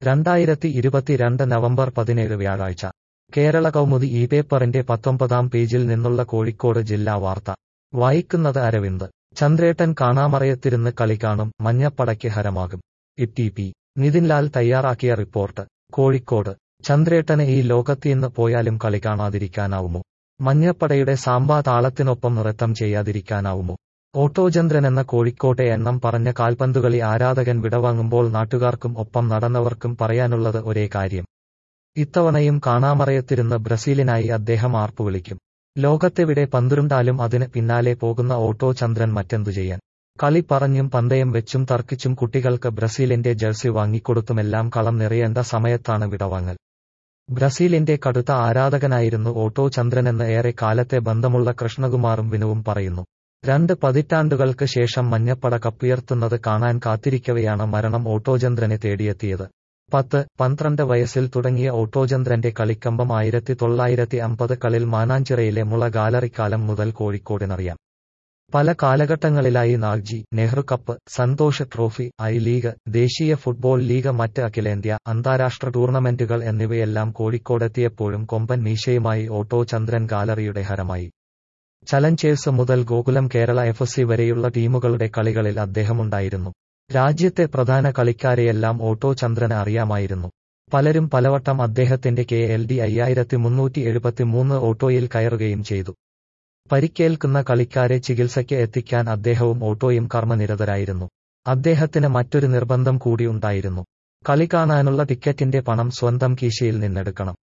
രണ്ടായിരത്തി ഇരുപത്തിരണ്ട് നവംബർ പതിനേഴ് വ്യാഴാഴ്ച കേരള കൗമുദി ഈ പേപ്പറിന്റെ പത്തൊമ്പതാം പേജിൽ നിന്നുള്ള കോഴിക്കോട് ജില്ലാ വാർത്ത വായിക്കുന്നത് അരവിന്ദ് ചന്ദ്രേട്ടൻ കാണാമറയത്തിരുന്ന് കളി കാണും മഞ്ഞപ്പടയ്ക്ക് ഹരമാകും ഇ പി നിതിൻലാൽ തയ്യാറാക്കിയ റിപ്പോർട്ട് കോഴിക്കോട് ചന്ദ്രേട്ടന് ഈ ലോകത്തീന്ന് പോയാലും കളി കാണാതിരിക്കാനാവുമോ മഞ്ഞപ്പടയുടെ സാമ്പാ താളത്തിനൊപ്പം നൃത്തം ചെയ്യാതിരിക്കാനാവുമോ ഓട്ടോചന്ദ്രൻ എന്ന കോഴിക്കോട്ടെ എണ്ണം പറഞ്ഞ കാൽപന്തുകളി ആരാധകൻ വിടവാങ്ങുമ്പോൾ നാട്ടുകാർക്കും ഒപ്പം നടന്നവർക്കും പറയാനുള്ളത് ഒരേ കാര്യം ഇത്തവണയും കാണാമറയത്തിരുന്ന് ബ്രസീലിനായി അദ്ദേഹം ആർപ്പുവിളിക്കും ലോകത്തെവിടെ പന്തുരുണ്ടാലും അതിന് പിന്നാലെ പോകുന്ന ഓട്ടോ ചന്ദ്രൻ മറ്റെന്തു ചെയ്യാൻ കളി പറഞ്ഞും പന്തയം വെച്ചും തർക്കിച്ചും കുട്ടികൾക്ക് ബ്രസീലിന്റെ ജേഴ്സി വാങ്ങിക്കൊടുത്തുമെല്ലാം കളം നിറയേണ്ട സമയത്താണ് വിടവാങ്ങൽ ബ്രസീലിന്റെ കടുത്ത ആരാധകനായിരുന്നു ഓട്ടോ ചന്ദ്രനെന്ന് ഏറെ കാലത്തെ ബന്ധമുള്ള കൃഷ്ണകുമാറും വിനുവും പറയുന്നു രണ്ട് പതിറ്റാണ്ടുകൾക്ക് ശേഷം മഞ്ഞപ്പട കപ്പുയർത്തുന്നത് കാണാൻ കാത്തിരിക്കവെയാണ് മരണം ഓട്ടോചന്ദ്രനെ തേടിയെത്തിയത് പത്ത് പന്ത്രണ്ട് വയസ്സിൽ തുടങ്ങിയ ഓട്ടോചന്ദ്രന്റെ കളിക്കമ്പം ആയിരത്തി തൊള്ളായിരത്തി അമ്പത് കളിൽ മാനാഞ്ചിറയിലെ മുള ഗാലറിക്കാലം മുതൽ കോഴിക്കോടിനറിയാം പല കാലഘട്ടങ്ങളിലായി Nagjee Nehru cup Santosh trophy I league ദേശീയ ഫുട്ബോൾ ലീഗ് മറ്റ് അഖിലേന്ത്യാ അന്താരാഷ്ട്ര ടൂർണമെന്റുകൾ എന്നിവയെല്ലാം കോഴിക്കോടെത്തിയപ്പോഴും കൊമ്പൻ മീശയുമായി ഓട്ടോ ചന്ദ്രൻ ഗാലറിയുടെ ഹരമായി ചലഞ്ചേഴ്സ് മുതൽ ഗോകുലം കേരള എഫ് സി വരെയുള്ള ടീമുകളുടെ കളികളിൽ അദ്ദേഹമുണ്ടായിരുന്നു രാജ്യത്തെ പ്രധാന കളിക്കാരെയെല്ലാം ഓട്ടോ ചന്ദ്രന് അറിയാമായിരുന്നു പലരും പലവട്ടം അദ്ദേഹത്തിന്റെ കെ എൽ ഡി അയ്യായിരത്തി മുന്നൂറ്റി എഴുപത്തിമൂന്ന് ഓട്ടോയിൽ കയറുകയും ചെയ്തു പരിക്കേൽക്കുന്ന കളിക്കാരെ ചികിത്സയ്ക്ക് എത്തിക്കാൻ അദ്ദേഹവും ഓട്ടോയും കർമ്മനിരതരായിരുന്നു അദ്ദേഹത്തിന് മറ്റൊരു നിർബന്ധം കൂടി ഉണ്ടായിരുന്നു കളി കാണാനുള്ള ടിക്കറ്റിന്റെ പണം സ്വന്തം കീശയിൽ നിന്നെടുക്കണം